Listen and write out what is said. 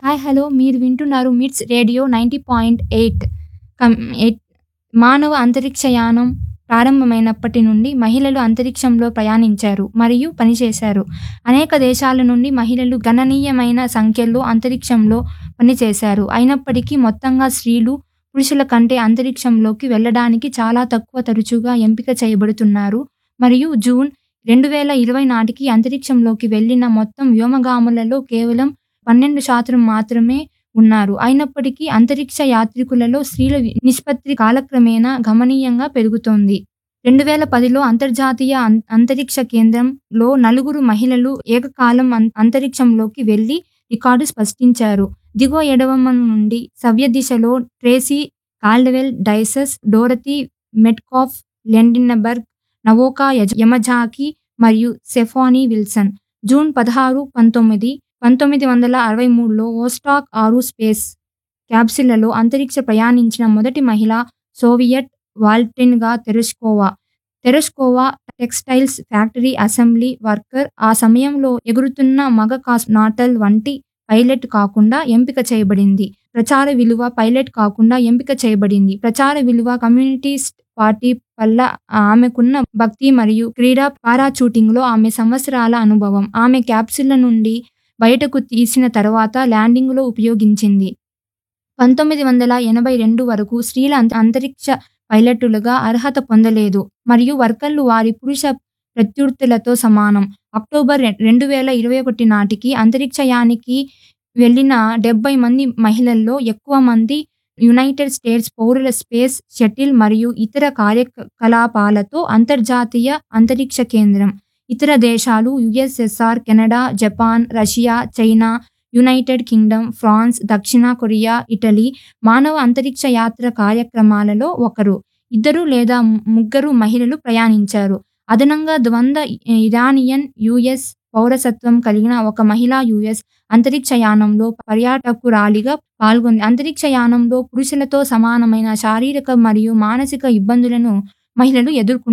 hi hello మీరు వింటున్నారు MITS radio ninety point eight కం ఎయిట్ మానవ అంతరిక్షయానం ప్రారంభమైనప్పటి నుండి మహిళలు అంతరిక్షంలో ప్రయాణించారు మరియు పనిచేశారు అనేక దేశాల నుండి మహిళలు గణనీయమైన సంఖ్యలో అంతరిక్షంలో పనిచేశారు అయినప్పటికీ మొత్తంగా స్త్రీలు పురుషుల కంటే అంతరిక్షంలోకి వెళ్ళడానికి చాలా తక్కువ తరచుగా ఎంపిక చేయబడుతున్నారు మరియు జూన్ రెండు వేల ఇరవై నాటికి అంతరిక్షంలోకి వెళ్ళిన మొత్తం వ్యోమగాములలో కేవలం పన్నెండు శాతం మాత్రమే ఉన్నారు అయినప్పటికీ అంతరిక్ష యాత్రికులలో స్త్రీల నిష్పత్తి కాలక్రమేణా గమనీయంగా పెరుగుతోంది రెండు వేల పదిలో అంతర్జాతీయ అం- అంతరిక్ష కేంద్రంలో నలుగురు మహిళలు ఏకకాలం అం- అంతరిక్షంలోకి వెళ్లి రికార్డు స్పష్టించారు దిగువ ఎడమ నుండి సవ్య దిశలో ట్రేసీ కాల్డవెల్ డైసస్ డోరతీ మెట్కాఫ్ లెండినబర్గ్ నవోకా యజ- యమజాకి మరియు సెఫానీ విల్సన్ జూన్ పదహారు పంతొమ్మిది పంతొమ్మిది వందల అరవై మూడులో ఓస్టాక్ ఆరు స్పేస్ క్యాప్సిల్లలో అంతరిక్ష ప్రయాణించిన మొదటి మహిళ సోవియట్ వాల్టెన్గా Tereshkova Tereshkova textiles factory assembly worker ఆ సమయంలో ఎగురుతున్న మగ కాస్నాటల్ వంటి పైలట్ కాకుండా ఎంపిక చేయబడింది ప్రచార విలువ పైలట్ కాకుండా ఎంపిక చేయబడింది ప్రచార విలువ కమ్యూనిటీస్ట్ పార్టీ వల్ల ఆమెకున్న భక్తి మరియు క్రీడా పారాచూటింగ్లో ఆమె సంవత్సరాల అనుభవం ఆమె క్యాప్సిల్ల నుండి బయటకు తీసిన తర్వాత ల్యాండింగ్లో ఉపయోగించింది పంతొమ్మిది వందల ఎనభై రెండు వరకు స్త్రీల అంత- అంతరిక్ష పైలట్టులుగా అర్హత పొందలేదు మరియు వర్కర్లు వారి పురుష ప్రత్యర్థులతో సమానం అక్టోబర్ రె- రెండు వేల ఇరవై ఒకటి నాటికి అంతరిక్షయానికి వెళ్ళిన డెబ్బై మంది మహిళల్లో ఎక్కువ మంది యునైటెడ్ స్టేట్స్ పౌరుల స్పేస్ షటిల్ మరియు ఇతర కార్యకలాపాలతో అంతర్జాతీయ అంతరిక్ష కేంద్రం ఇతర దేశాలు USSR Canada Japan Russia China United Kingdom France దక్షిణ కొరియా ఇటలీ మానవ అంతరిక్ష యాత్ర కార్యక్రమాలలో ఒకరు ఇద్దరు లేదా ముగ్గురు మహిళలు ప్రయాణించారు అదనంగా ద్వంద్వ ఇరానియన్ యుఎస్ పౌరసత్వం కలిగిన ఒక మహిళా యుఎస్ అంతరిక్ష యానంలో పర్యాటకురాలిగా పాల్గొంది అంతరిక్ష యానంలో పురుషులతో సమానమైన శారీరక మరియు మానసిక ఇబ్బందులను మహిళలు ఎదుర్కొంటారు